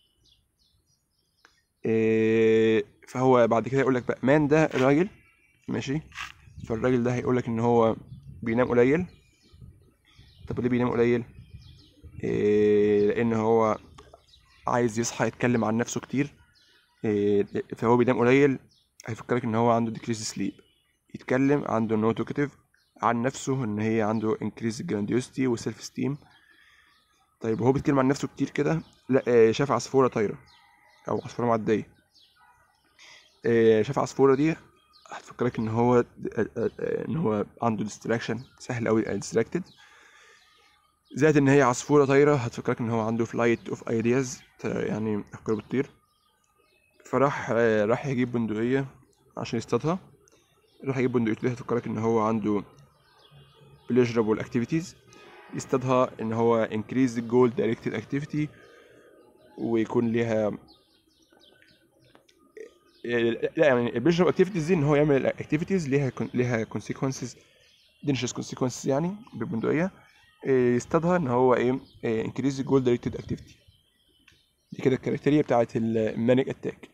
إيه، فهو بعد كده يقول لك بقى مان ده راجل ماشي فالراجل ده هيقول لك ان هو بينام قليل طب ليه بينام قليل إيه لان هو عايز يصحى يتكلم عن نفسه كتير إيه فهو بينام قليل هيفكرك ان هو عنده decrease سليب يتكلم عنده نو توكتيف عن نفسه ان هي عنده increase grandiosity وسيلف esteem طيب وهو بيتكلم عن نفسه كتير كده لا آه، شاف عصفورة طايرة او عصفورة معدية آه، شاف عصفورة دي هتفكرك ان هو آه، آه، آه، ان هو عنده distraction سهل قوي distracted زائد ان هي عصفورة طايرة هتفكرك ان هو عنده flight of ideas ت- يعني افكاره بتطير فراح آه، راح يجيب بندقية عشان يصطادها راح يجيب بندقيته دي هتفكرك ان هو عنده pleasurable activities يصطادها ان هو increase the goal directed activity ويكون ليها لا يعني البليجر اكتيفيتيز دي ان هو يعمل اكتيفيتيز ليها ليها consequences dangerous consequences يعني بالبندقية إيه، يصطادها ان هو ايه إيه، increase the goal directed activity دي كده الكاركتيريا بتاعت المانيك اتاك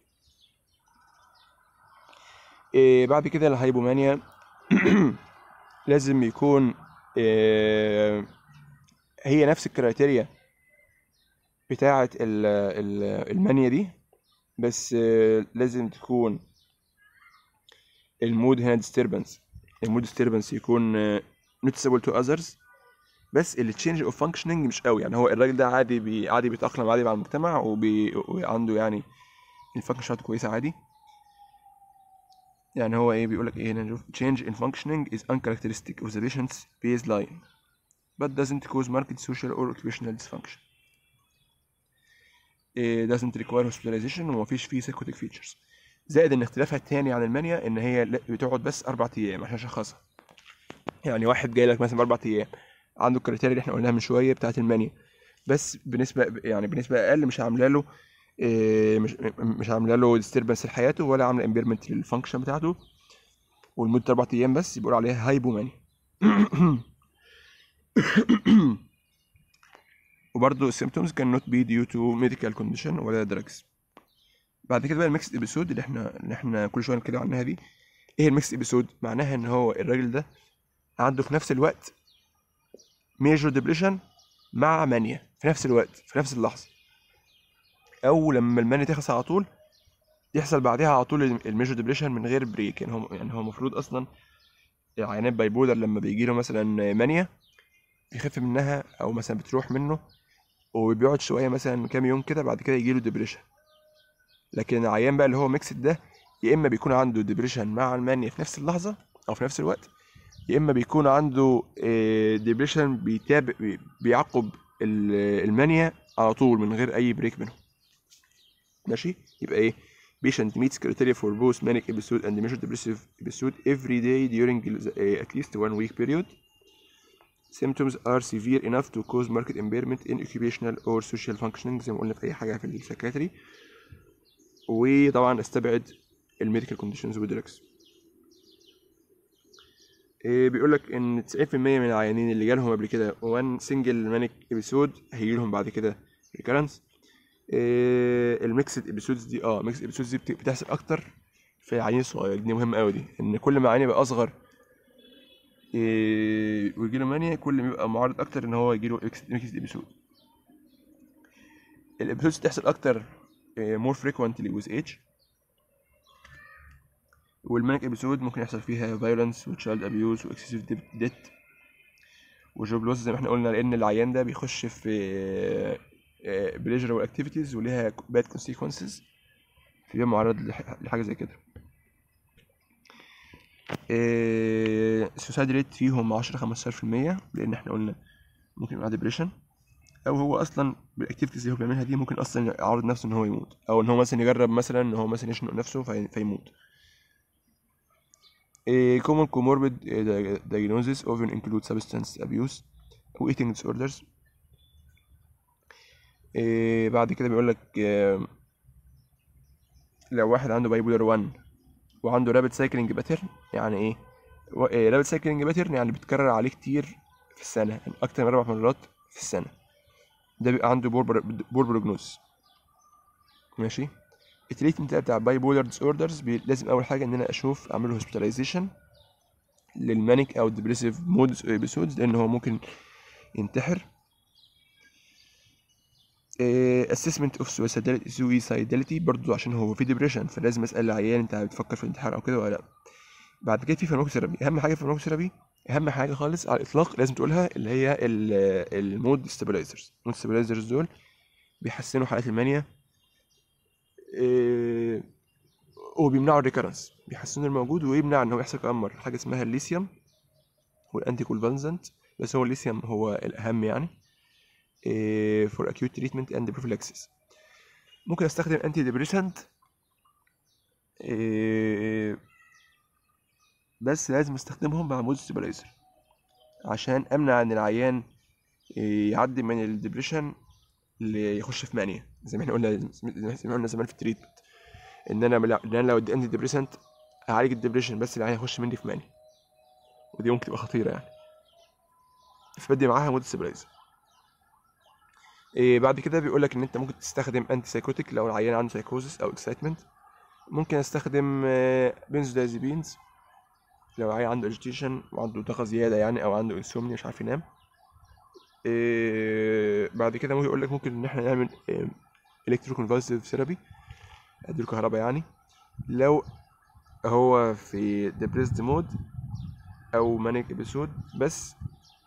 إيه بعد كده الهايبومانيا لازم يكون إيه هي نفس الكرايتيريا بتاعة ال- ال- المانيا دي بس آه، لازم تكون المود هنا disturbance المود disturbance يكون آه، noticeable to others بس ال change of functioning مش قوي يعني هو الراجل ده عادي بي عادي بيتأقلم عادي مع المجتمع وبي وعنده يعني الفانكشن بتاعته كويسة عادي يعني هو ايه بيقول لك ايه هنا نشوف change in functioning is uncharacteristic of the patient's baseline but doesn't cause marked social or occupational dysfunction it doesn't require hospitalization ومفيش فيه psychotic features زائد ان اختلافها التاني عن المانيا ان هي لا- بتقعد بس اربع ايام عشان اشخصها يعني واحد جاي لك مثلا باربع ايام عنده الكريتيريا اللي احنا قلناها من شويه بتاعت المانيا بس بنسبه يعني بنسبه اقل مش عامله له إيه، مش مش عامله له ديستربنس لحياته ولا عامله امبيرمنت للفانكشن بتاعته ولمده اربع ايام بس بيقول عليها هايبومانيا وبرضه symptoms cannot be due to medical condition ولا drugs بعد كده بقى الميكس ابيسود اللي احنا اللي احنا كل شويه نتكلم عنها دي ايه الميكس ابيسود معناها ان هو الراجل ده عنده في نفس الوقت ميجور ديبريشن مع مانيا في نفس الوقت في نفس اللحظه او لما المانيا تخلص على طول يحصل بعدها على طول الميجور ديبريشن من غير بريك يعني هو يعني هو المفروض اصلا عيانات بايبولر لما بيجي له مثلا مانيا بيخف منها او مثلا بتروح منه وبيقعد شويه مثلا كام يوم كده بعد كده يجيله ديبريشن لكن العيان بقى اللي هو ميكسد ده يا اما بيكون عنده ديبريشن مع المانيا في نفس اللحظه او في نفس الوقت يا اما بيكون عنده ديبريشن بيتابع بي- بيعقب ال- المانيا على طول من غير اي بريك منهم ماشي يبقى ايه patient meets criteria for both manic episode and major depressive episode every day during uh, at least one week period symptoms are severe enough to cause marked impairment in occupational or social functioning زي ما قلنا في اي حاجه في السكاتري وطبعا استبعد الميديكال كونديشنز والدراجز إيه بيقول لك ان 90% من العيانين اللي جالهم قبل كده وان سنجل مانيك ابيسود هيجي لهم بعد كده ريكرنس إيه الميكسد ابيسودز دي اه ميكس ابيسودز دي بت- بتحصل اكتر في العيانين الصغيرين دي مهمه قوي دي ان كل ما عيان يبقى اصغر إيه ويجي له مانيا كل ما يبقى معرض اكتر ان هو يجي له ميكسد ابيسود الابيسودز بتحصل اكتر مور frequently with age والمانيك ابيسود ممكن يحصل فيها violence وتشايلد ابيوز واكسسيف ديت وجوب لوس زي ما احنا قلنا لان العيان ده بيخش في بليجرال اكتيفيتيز وليها باد consequences فيبقى معرض لح- لحاجه زي كده السوسايد ريت فيهم 10 15% لان احنا قلنا ممكن يبقى ديبريشن او هو اصلا بالاكتيفيتيز اللي هو بيعملها دي ممكن اصلا يعرض نفسه ان هو يموت او ان هو مثلا يجرب مثلا ان هو مثلا يشنق نفسه في- فيموت A common comorbid uh, diagnosis often include substance abuse أو eating disorders إيه بعد كده بيقول لك آه، لو واحد عنده bipolar 1 وعنده rapid cycling pattern يعني ايه؟ و- إيه rapid cycling pattern يعني بيتكرر عليه كتير في السنة يعني أكتر من أربع مرات في السنة ده بيبقى عنده بور بور بروجنوز ماشي التريتمنت بتاع باي بولر ديس اوردرز لازم اول حاجه ان انا اشوف اعمل له هوسبيتاليزيشن للمانيك او الديبريسيف مودز او ابيسودز لان هو ممكن ينتحر اسسمنت اوف سويسايداليتي برضو عشان هو في ديبريشن فلازم اسال العيان انت بتفكر في الانتحار او كده ولا لا بعد كده في فارماكوثيرابي اهم حاجه في الفارماكوثيرابي اهم حاجه خالص على الاطلاق لازم تقولها اللي هي المود ستابلايزرز المود ستابلايزرز دول بيحسنوا حالات المانيا إيه وبيمنعوا الريكرنس بيحسنوا الموجود ويمنع ان هو يحصل كمان مره حاجه اسمها الليثيوم والانتي كولفانزنت بس هو الليثيوم هو الاهم يعني فور acute treatment and prophylaxis ممكن استخدم انتي ديبريسنت بس لازم استخدمهم مع مود ستابلايزر عشان امنع ان العيان يعدي من الدبريشن اللي يخش في مانيا زي ما احنا قلنا زي ما قلنا زمان في التريتمنت ان انا ان انا لو ادي انتي ديبريسنت هعالج الدبريشن بس العيان يخش مني في مانيا ودي ممكن تبقى خطيره يعني فبدي معاها مود ستابلايزر إيه بعد كده بيقول لك ان انت ممكن تستخدم انتي سايكوتيك لو العيان عنده سايكوزس او اكسايتمنت ممكن استخدم بنزودازيبينز لو العيان عنده اجيتيشن وعنده طاقه زياده يعني او عنده انسومنيا مش عارف ينام إيه بعد كده ممكن يقول لك ممكن ان احنا نعمل الكترو كونفالسيف ثيرابي اديله كهرباء يعني لو هو في ديبريسد مود او مانيك ابيسود بس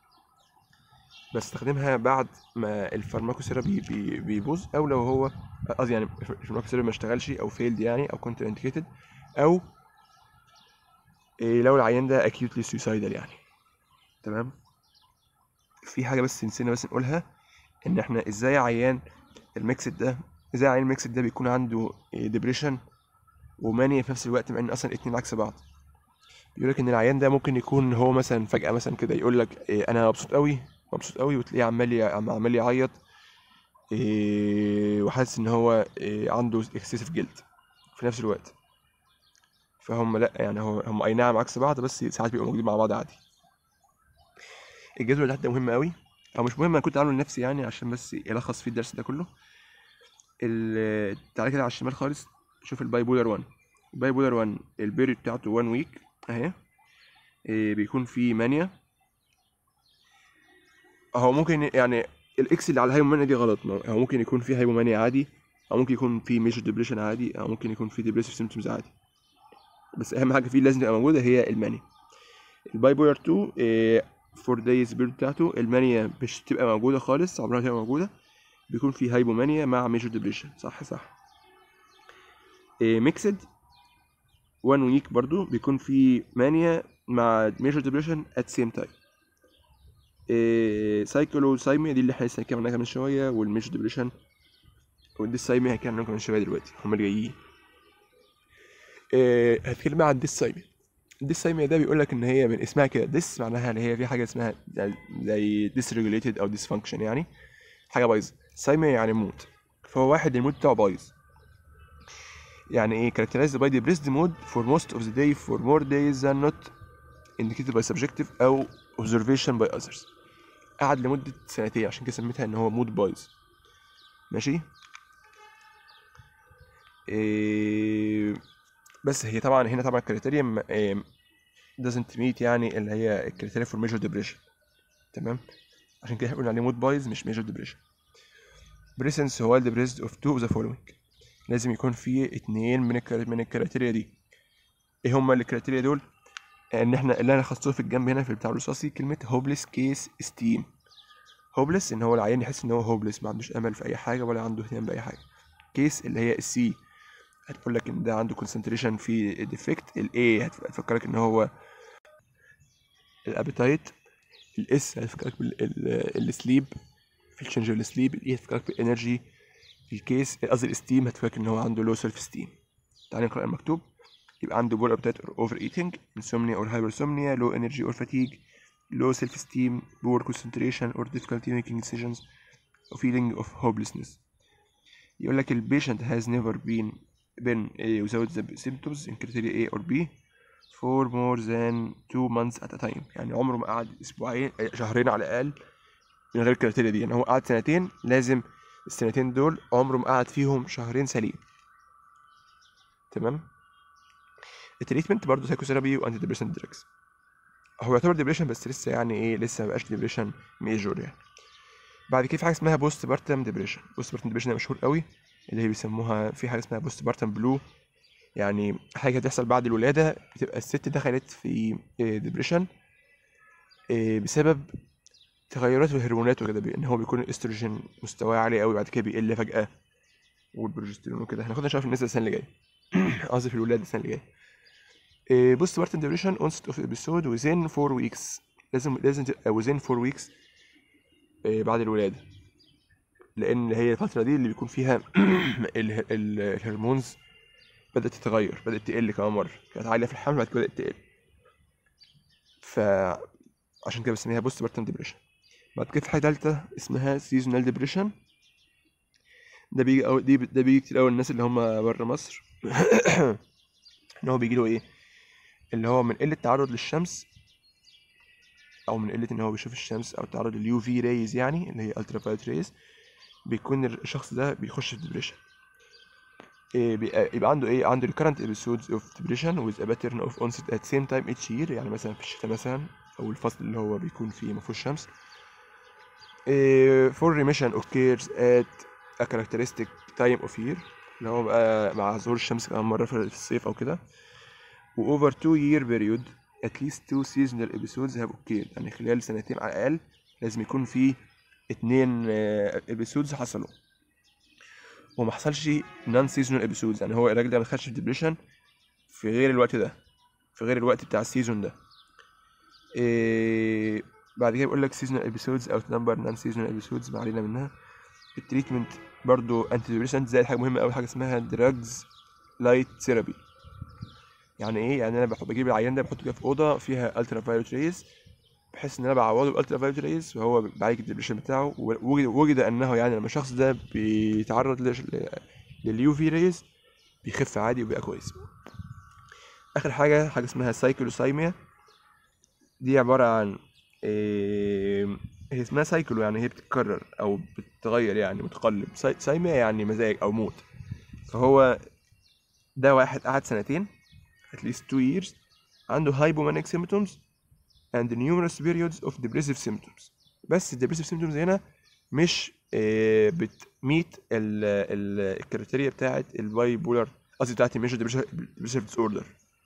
بستخدمها بعد ما الفارماكوثيرابي بي- بيبوظ او لو هو قصدي يعني الفارماكوثيرابي ما اشتغلش او فيلد يعني او كونتر انديكيتد او إيه لو العيان ده اكيوتلي سويسايدال يعني تمام في حاجه بس نسينا بس نقولها ان احنا ازاي عيان الميكسد ده ازاي عيان الميكسد ده بيكون عنده ديبريشن ومانيا في نفس الوقت مع ان اصلا الاتنين عكس بعض بيقول لك ان العيان ده ممكن يكون هو مثلا فجاه مثلا كده يقول لك إيه انا مبسوط قوي مبسوط قوي وتلاقيه عمال ي- عم- عمال يعيط إيه وحاسس ان هو إيه عنده اكسسيف جلد في نفس الوقت فهم لا يعني هو هم اي نعم عكس بعض بس ساعات بيبقوا موجودين مع بعض عادي الجدول اللي تحت ده مهم قوي او مش مهم انا كنت عامله لنفسي يعني عشان بس يلخص فيه الدرس ده كله ال- تعالى كده على الشمال خالص شوف الباي بولر 1 الباي بولر 1 البيريود بتاعته 1 ويك اهي إيه بيكون فيه مانيا هو ممكن يعني الاكس اللي على الهايبومانيا دي غلط ما- هو ممكن يكون فيه هايبومانيا عادي او ممكن يكون فيه ميجر ديبريشن عادي او ممكن يكون فيه ديبريسيف سيمبتومز عادي بس اهم حاجه فيه لازم تبقى موجوده هي المانيا الباي بولر 2 إيه 4 دايز بيريود بتاعته المانيا مش بتبقى موجوده خالص عمرها ما تبقى موجوده بيكون فيه هايبومانيا مع ميجر ديبريشن صح صح إيه ميكسد 1 ويك برضو بيكون فيه مانيا مع ميجر ديبريشن ات سيم تايم سايكلوسايميا دي اللي احنا لسه هنتكلم عنها من شويه والميجر ديبريشن والديسايميا هنتكلم عنها كمان شويه دلوقتي هما اللي جايين إيه هتكلم عن الديسايميا الديسايميا ده بيقول لك ان هي من اسمها كده ديس معناها ان هي في حاجه اسمها زي ديسريجوليتد او ديسفانكشن يعني حاجه بايظه سايميا يعني موت فهو واحد المود بتاعه بايظ يعني ايه characterized by depressed mood for most of the day for more days than not indicated by subjective او observation by others قعد لمدة سنتين عشان كده سميتها ان هو مود بايظ ماشي إيه بس هي طبعا هنا طبعا الكريتيريا إيه doesn't meet يعني اللي هي الكريتيريا for major depression تمام عشان كده هنقول عليه مود بايظ مش major depression presence هو depressed of two of the following لازم يكون في اتنين من الكرا- من الكريتيريا دي ايه هما الكريتيريا دول ان احنا اللي انا خصصته في الجنب هنا في البتاع الرصاصي كلمه هوبلس كيس ستيم هوبلس ان هو العيان يحس ان هو هوبلس ما عندوش امل في اي حاجه ولا عنده اهتمام باي حاجه كيس اللي هي السي هتقول لك ان ده عنده كونسنتريشن في ديفكت الاي هتفكرك ان هو الابيتايت الاس هتفكرك بالسليب في التشنج السليب الاي هتفكرك بالانرجي الكيس قصدي الستيم هتفكرك ان هو عنده لو سيلف ستيم تعالى نقرا المكتوب يبقى عنده بول ابتايت اور اوفر ايتنج انسومنيا اور هايبرسومنيا لو انرجي اور فاتيج low self esteem poor concentration or difficulty making decisions or feeling of hopelessness يقول لك ال patient has never been been uh, without the symptoms in criteria A or B for more than two months at a time يعني عمره ما قعد اسبوعين آه، شهرين على الاقل من غير الكريتيريا دي يعني هو قعد سنتين لازم السنتين دول عمره ما قعد فيهم شهرين سليم تمام التريتمنت برضه سايكوثيرابي وانتي ديبريسنت دراجز هو يعتبر ديبريشن بس لسه يعني ايه لسه ما بقاش ديبريشن ميجور يعني بعد كده في حاجه اسمها بوست بارتم ديبريشن بوست بارتم ديبريشن مشهور قوي اللي هي بيسموها في حاجه اسمها بوست بارتم بلو يعني حاجه تحصل بعد الولاده بتبقى الست دخلت في ديبريشن بسبب تغيرات في الهرمونات وكده بي- ان هو بيكون الاستروجين مستواه عالي قوي بعد كده بيقل فجاه والبروجستيرون وكده هناخدها ان شاء الله في النساء السنه اللي جايه قصدي في الولاده السنه اللي جايه بوست بارتم ديبريشن onset of episode within 4 weeks لازم لازم تبقى within 4 weeks آه، بعد الولادة لأن هي الفترة دي اللي بيكون فيها ال- ال- الهرمونز بدأت تتغير بدأت تقل كمان مرة كانت عالية في الحمل بعد كده بدأت تقل فعشان كده بسميها بوست بارتم ديبريشن بعد كده في حاجة تالتة اسمها سيزونال ديبريشن ده بيجي أو دي ده بيجي كتير أوي الناس اللي هم بره مصر إن هو بيجيله إيه اللي هو من قلة تعرض للشمس او من قله ان هو بيشوف الشمس او تعرض لليو في ريز يعني اللي هي الترا فايولت ريز بيكون الشخص ده بيخش في ديبريشن يبقى عنده ايه عنده recurrent episodes of depression with a pattern of onset at same time each year يعني مثلا في الشتاء مثلا او الفصل اللي هو بيكون فيه ما فيهوش شمس إيه for remission occurs at a characteristic time of year اللي هو بقى مع ظهور الشمس كمان مرة في الصيف أو كده و over two year period at least two seasonal episodes have occurred يعني خلال سنتين على الأقل لازم يكون في اتنين آه، episodes حصلوا وما حصلش non seasonal episodes يعني هو الراجل ده ما دخلش في depression في غير الوقت ده في غير الوقت بتاع السيزون ده إيه بعد كده بيقول لك seasonal episodes او number non seasonal episodes ما علينا منها التريتمنت برضو انتي ديبريسنت زائد حاجه مهمه قوي حاجه اسمها drugs light therapy يعني ايه يعني انا بحب بجيب العيان ده بحطه كده في اوضه فيها الترا فايولت ريز بحيث ان انا بعوضه بالالترا فايولت ريز وهو بعالج الدبريشن بتاعه ووجد وجد انه يعني لما الشخص ده بيتعرض لليو في ريز بيخف عادي وبيبقى كويس اخر حاجه حاجه اسمها سايكلوسايميا دي عباره عن إيه هي اسمها سايكلو يعني هي بتتكرر او بتتغير يعني متقلب ساي- سايميا يعني مزاج او موت فهو ده واحد قعد سنتين at least two years عنده hypomanic symptoms and numerous periods of depressive symptoms بس ال depressive symptoms هنا مش آه، بتميت ال ال الكريتيريا بتاعت الباي بولر قصدي بتاعت الميجر depressive disorder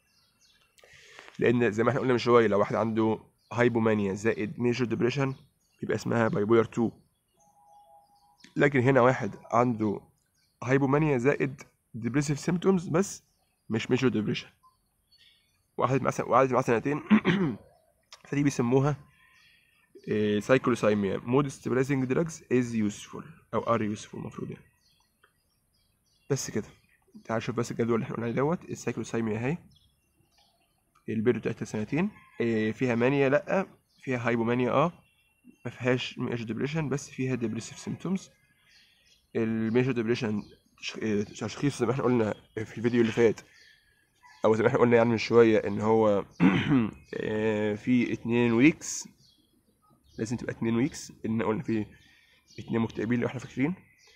لان زي ما احنا قلنا من شويه لو واحد عنده هايبومانيا زائد ميجر ديبريشن يبقى اسمها باي بولر 2 لكن هنا واحد عنده هايبومانيا زائد depressive symptoms بس مش ميجر ديبريشن وقعدت مثلا وقعدت معاه سنتين فدي بيسموها سايكلوسايميا مود ستابلايزنج دراجز از يوسفول او ار يوسفول المفروض يعني بس كده تعال شوف بس الجدول اللي احنا قلنا عليه دوت السايكلوسايميا اهي البيريود بتاعتها سنتين إيه، فيها مانيا لا فيها هايبومانيا اه ما فيهاش ميجر ديبريشن بس فيها ديبريسيف سيمتومز الميجر ديبريشن تشخيص زي ما احنا قلنا في الفيديو اللي فات او زي ما احنا قلنا يعني من شويه ان هو آه، في اتنين ويكس لازم تبقى اتنين ويكس ان قلنا في اتنين مكتئبين لو احنا فاكرين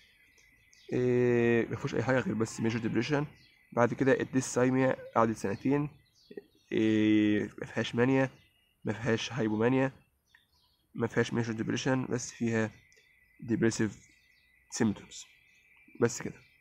إيه مفيهوش اي حاجه غير بس ميجر ديبريشن بعد كده الديسايميا قعدت سنتين إيه ما فيهاش مانيا ما فيهاش هايبومانيا ما فيهاش ميجر ديبريشن بس فيها ديبريسيف سيمتومز بس كده